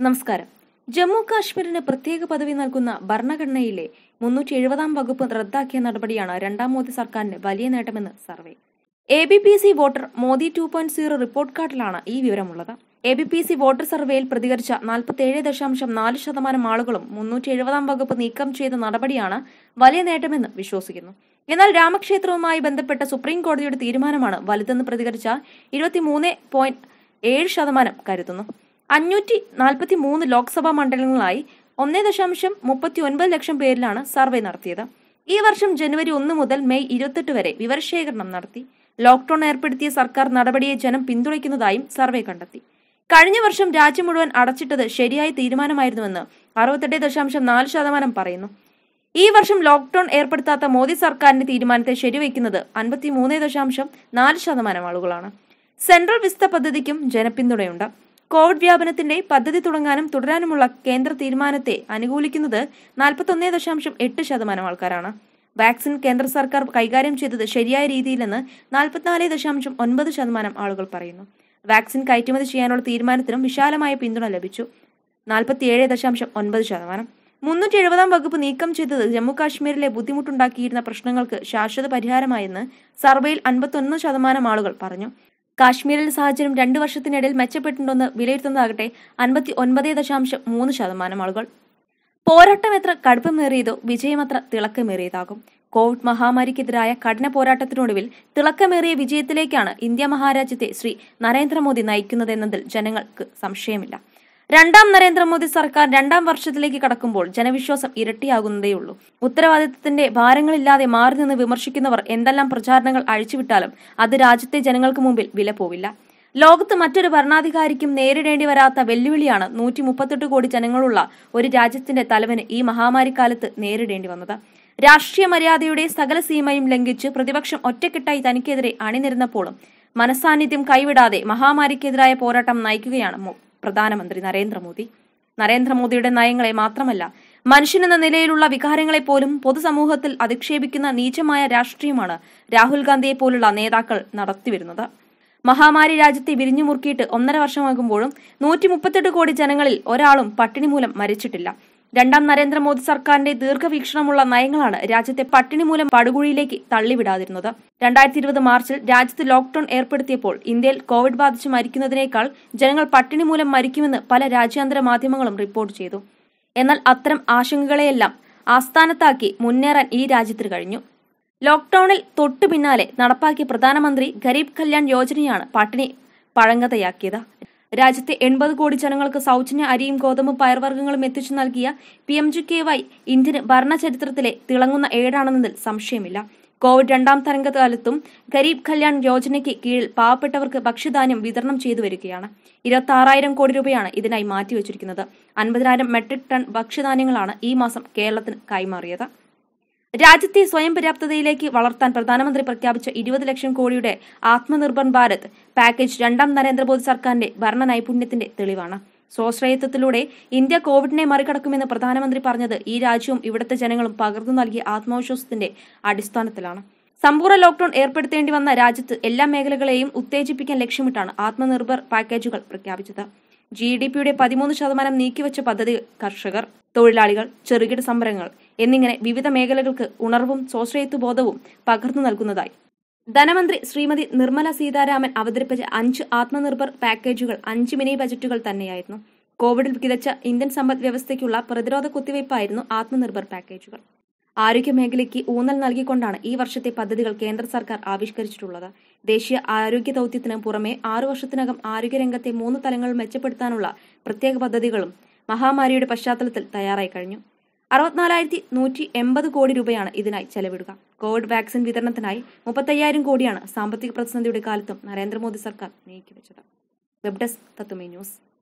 നമസ്കാരം ജമ്മു കാശ്മീരിന് പ്രത്യേക പദവി നൽകുന്ന ഭരണഘടനയിലെ മുന്നൂറ്റി എഴുപതാം വകുപ്പ് റദ്ദാക്കിയ നടപടിയാണ് രണ്ടാം മോദി സർക്കാരിന് വലിയ നേട്ടമെന്ന് survey A B P C voter Modi two point zero report കാർഡിലാണ് ഈ വിവരമുള്ളത് A B P C voter സർവേയിൽ പ്രതികരിച്ച നാൽപ്പത്തിയേഴ് ദശാംശം നാല് ശതമാനം ആളുകളും മുന്നൂറ്റി എഴുപതാം വകുപ്പ് നീക്കം ചെയ്ത നടപടിയാണ് വലിയ നേട്ടമെന്ന് വിശ്വസിക്കുന്നു എന്നാൽ രാമക്ഷേത്രവുമായി ബന്ധപ്പെട്ട സുപ്രീം കോടതിയുടെ തീരുമാനമാണ് വലുതെന്ന് പ്രതികരിച്ച ഇരുപത്തിമൂന്ന് പോയിന്റ് ഏഴ് ശതമാനം കരുതുന്നു അഞ്ഞൂറ്റി നാൽപ്പത്തി മൂന്ന് ലോക്സഭാ മണ്ഡലങ്ങളായി ഒന്നേ ദശാംശം മുപ്പത്തി ഒൻപത് ലക്ഷം പേരിലാണ് സർവേ നടത്തിയത് ഈ വർഷം ജനുവരി ഒന്ന് മുതൽ മെയ് ഇരുപത്തെട്ട് വരെ വിവരശേഖരണം നടത്തി ലോക്ഡൌൺ ഏർപ്പെടുത്തിയ സർക്കാർ നടപടിയെ ജനം പിന്തുണയ്ക്കുന്നതായും സർവേ കണ്ടെത്തി കഴിഞ്ഞ വർഷം രാജ്യം മുഴുവൻ അടച്ചിട്ടത് ശരിയായ തീരുമാനമായിരുന്നുവെന്ന് അറുപത്തെട്ട് ദശാംശം നാല് ശതമാനം പറയുന്നു ഈ വർഷം ലോക്ഡൌൺ ഏർപ്പെടുത്താത്ത മോദി സർക്കാരിന്റെ തീരുമാനത്തെ ശരിവയ്ക്കുന്നത് അൻപത്തി മൂന്ന് ദശാംശം നാല് ശതമാനം ആളുകളാണ് സെൻട്രൽ വിസ്ത പദ്ധതിക്കും ജനപിന്തുണയുണ്ട് കോവിഡ് വ്യാപനത്തിന്റെ പദ്ധതി തുടങ്ങാനും തുടരാനുമുള്ള കേന്ദ്ര തീരുമാനത്തെ അനുകൂലിക്കുന്നത് നാൽപ്പത്തൊന്നേ ദശാംശം എട്ട് ശതമാനം ആൾക്കാരാണ് വാക്സിൻ കേന്ദ്ര സർക്കാർ കൈകാര്യം ചെയ്തത് ശരിയായ രീതിയിലെന്ന് നാൽപ്പത്തിനാല് ദശാംശം ഒൻപത് ശതമാനം ആളുകൾ പറയുന്നു വാക്സിൻ കയറ്റുമതി ചെയ്യാനുള്ള തീരുമാനത്തിനും വിശാലമായ പിന്തുണ ലഭിച്ചു നാൽപ്പത്തിയേഴ് ദശാംശം ഒൻപത് ശതമാനം മുന്നൂറ്റി എഴുപതാം വകുപ്പ് നീക്കം ചെയ്തത് ജമ്മു കാശ്മീരിലെ ബുദ്ധിമുട്ടുണ്ടാക്കിയിരുന്ന പ്രശ്നങ്ങൾക്ക് ശാശ്വത പരിഹാരമായെന്ന് സർവേയിൽ അൻപത്തൊന്ന് ശതമാനം ആളുകൾ പറഞ്ഞു കാശ്മീരിലെ സാഹചര്യം രണ്ടു വർഷത്തിനിടയിൽ മെച്ചപ്പെട്ടിട്ടുണ്ടെന്ന് വിലയിരുത്തുന്നതാകട്ടെ അൻപത്തി ഒൻപത് ദശാംശം മൂന്ന് ശതമാനം ആളുകൾ പോരാട്ടം എത്ര കടുപ്പമേറിയതോ വിജയമത്ര തിളക്കമേറിയതാകും കോവിഡ് മഹാമാരിക്കെതിരായ കഠിന പോരാട്ടത്തിനൊടുവിൽ തിളക്കമേറിയ വിജയത്തിലേക്കാണ് ഇന്ത്യ മഹാരാജ്യത്തെ ശ്രീ നരേന്ദ്രമോദി നയിക്കുന്നതെന്നതിൽ ജനങ്ങൾക്ക് സംശയമില്ല രണ്ടാം നരേന്ദ്രമോദി സർക്കാർ രണ്ടാം വർഷത്തിലേക്ക് കടക്കുമ്പോൾ ജനവിശ്വാസം ഇരട്ടിയാകുന്നതേയുള്ളൂ ഉത്തരവാദിത്തത്തിന്റെ ഭാരങ്ങളില്ലാതെ മാറി നിന്ന് വിമർശിക്കുന്നവർ എന്തെല്ലാം പ്രചാരണങ്ങൾ അഴിച്ചുവിട്ടാലും അത് രാജ്യത്തെ ജനങ്ങൾക്ക് മുമ്പിൽ വില പോവില്ല ലോകത്ത് മറ്റൊരു ഭരണാധികാരിക്കും നേരിടേണ്ടി വരാത്ത വെല്ലുവിളിയാണ് നൂറ്റി മുപ്പത്തെട്ട് കോടി ജനങ്ങളുള്ള ഒരു രാജ്യത്തിന്റെ തലവന് ഈ മഹാമാരിക്കാലത്ത് നേരിടേണ്ടി വന്നത് രാഷ്ട്രീയ മര്യാദയുടെ സകല സീമയും ലംഘിച്ച് പ്രതിപക്ഷം ഒറ്റക്കെട്ടായി തനിക്കെതിരെ അണിനിരുന്നപ്പോഴും മനസാന്നിധ്യം കൈവിടാതെ മഹാമാരിക്കെതിരായ പോരാട്ടം നയിക്കുകയാണ് മോ- പ്രധാനമന്ത്രി നരേന്ദ്രമോദി നരേന്ദ്രമോദിയുടെ നയങ്ങളെ മാത്രമല്ല മനുഷ്യനെന്ന നിലയിലുള്ള വികാരങ്ങളെ പോലും പൊതുസമൂഹത്തിൽ അധിക്ഷേപിക്കുന്ന നീചമായ രാഷ്ട്രീയമാണ് രാഹുൽ ഗാന്ധിയെ പോലുള്ള നേതാക്കൾ നടത്തിവരുന്നത് മഹാമാരി രാജ്യത്തെ വിരിഞ്ഞു മുറുക്കിയിട്ട് ഒന്നര വർഷമാകുമ്പോഴും നൂറ്റി മുപ്പത്തെട്ട് കോടി ജനങ്ങളിൽ ഒരാളും പട്ടിണി മൂലം മരിച്ചിട്ടില്ല രണ്ടാം നരേന്ദ്രമോദി സർക്കാരിന്റെ ദീർഘവീക്ഷണമുള്ള നയങ്ങളാണ് രാജ്യത്തെ പട്ടിണി മൂലം പടുകുഴിയിലേക്ക് തള്ളിവിടാതിരുന്നത് രണ്ടായിരത്തി ഇരുപത് മാർച്ചിൽ രാജ്യത്ത് ലോക്ഡൌൺ ഏർപ്പെടുത്തിയപ്പോൾ ഇന്ത്യയിൽ കോവിഡ് ബാധിച്ച് മരിക്കുന്നതിനേക്കാൾ ജനങ്ങൾ പട്ടിണി മൂലം മരിക്കുമെന്ന് പല രാജ്യാന്തര മാധ്യമങ്ങളും റിപ്പോർട്ട് ചെയ്തു എന്നാൽ അത്തരം ആശങ്കകളെയെല്ലാം ആസ്ഥാനത്താക്കി മുന്നേറാൻ ഈ രാജ്യത്തിന് കഴിഞ്ഞു ലോക്ഡൌണിൽ തൊട്ടു പിന്നാലെ നടപ്പാക്കിയ പ്രധാനമന്ത്രി ഗരീബ് കല്യാൺ യോജനയാണ് പട്ടിണി പഴങ്കതയാക്കിയത് രാജ്യത്തെ എൺപത് കോടി ജനങ്ങൾക്ക് സൗജന്യ അരിയും ഗോതമ്പും പയർവർഗ്ഗങ്ങളും എത്തിച്ചു നൽകിയ P M G K Y Indian ഭരണചരിത്രത്തിലെ തിളങ്ങുന്ന ഏടാണെന്നതിൽ സംശയമില്ല കോവിഡ് രണ്ടാം തരംഗകാലത്തും ഗരീബ് കല്യാൺ യോജനയ്ക്ക് കീഴിൽ പാവപ്പെട്ടവർക്ക് ഭക്ഷ്യധാന്യം വിതരണം ചെയ്തു വരികയാണ് ഇരുപത്തി ആറായിരം കോടി രൂപയാണ് ഇതിനായി മാറ്റിവെച്ചിരിക്കുന്നത് അൻപതിനായിരം മെട്രിക് ടൺ ഭക്ഷ്യധാന്യങ്ങളാണ് ഈ മാസം കേരളത്തിന് കൈമാറിയത് രാജ്യത്തെ സ്വയം പര്യാപ്തതയിലേക്ക് വളർത്താൻ പ്രധാനമന്ത്രി പ്രഖ്യാപിച്ച ഇരുപത് ലക്ഷം കോടിയുടെ ആത്മനിർഭർ ഭാരത് പാക്കേജ് രണ്ടാം നരേന്ദ്രമോദി സർക്കാരിന്റെ ഭരണ നൈപുണ്യത്തിന്റെ തെളിവാണ് സ്വാശ്രയത്വത്തിലൂടെ ഇന്ത്യ കോവിഡിനെ മറികടക്കുമെന്ന് പ്രധാനമന്ത്രി പറഞ്ഞത് ഈ രാജ്യവും ഇവിടുത്തെ ജനങ്ങളും പകർന്നു നൽകിയ ആത്മവിശ്വാസത്തിന്റെ അടിസ്ഥാനത്തിലാണ് സമ്പൂർണ്ണ ലോക്ഡൌൺ ഏർപ്പെടുത്തേണ്ടി വന്ന രാജ്യത്ത് എല്ലാ മേഖലകളെയും ഉത്തേജിപ്പിക്കാൻ ലക്ഷ്യമിട്ടാണ് ആത്മനിർഭർ പാക്കേജുകൾ പ്രഖ്യാപിച്ചത് ജി ഡി പിയുടെ പതിമൂന്ന് ശതമാനം നീക്കിവച്ച പദ്ധതി കർഷകർ തൊഴിലാളികൾ ചെറുകിട സംരംഭങ്ങൾ എന്നിങ്ങനെ വിവിധ മേഖലകൾക്ക് ഉണർവും സ്വാശ്രയത്വ ബോധവും പകർന്നു നൽകുന്നതായി ധനമന്ത്രി ശ്രീമതി നിർമ്മല സീതാരാമൻ അവതരിപ്പിച്ച അഞ്ച് ആത്മനിർഭർ പാക്കേജുകൾ അഞ്ച് മിനി ബജറ്റുകൾ തന്നെയായിരുന്നു കോവിഡിൽ കിതച്ച ഇന്ത്യൻ സമ്പദ് വ്യവസ്ഥയ്ക്കുള്ള പ്രതിരോധ കുത്തിവയ്പ്പായിരുന്നു ആത്മനിർഭർ പാക്കേജുകൾ ആരോഗ്യ മേഖലയ്ക്ക് ഊന്നൽ നൽകിക്കൊണ്ടാണ് ഈ വർഷത്തെ പദ്ധതികൾ കേന്ദ്ര സർക്കാർ ആവിഷ്കരിച്ചിട്ടുള്ളത് ദേശീയ ആരോഗ്യ ദൌത്യത്തിന് പുറമെ ആറു വർഷത്തിനകം ആരോഗ്യരംഗത്തെ മൂന്ന് തലങ്ങൾ മെച്ചപ്പെടുത്താനുള്ള പ്രത്യേക പദ്ധതികളും മഹാമാരിയുടെ പശ്ചാത്തലത്തിൽ തയ്യാറായി കഴിഞ്ഞു അറുപത്തിനാലായിരത്തി നൂറ്റി എൺപത് കോടി രൂപയാണ് ഇതിനായി ചെലവിടുക കോവിഡ് വാക്സിൻ വിതരണത്തിനായി മുപ്പത്തയ്യായിരം കോടിയാണ് സാമ്പത്തിക പ്രതിസന്ധിയുടെ കാലത്തും നരേന്ദ്രമോദി സർക്കാർ നീക്കിവെച്ചത് വെബ് ഡെസ്ക് തത്തുമേ ന്യൂസ്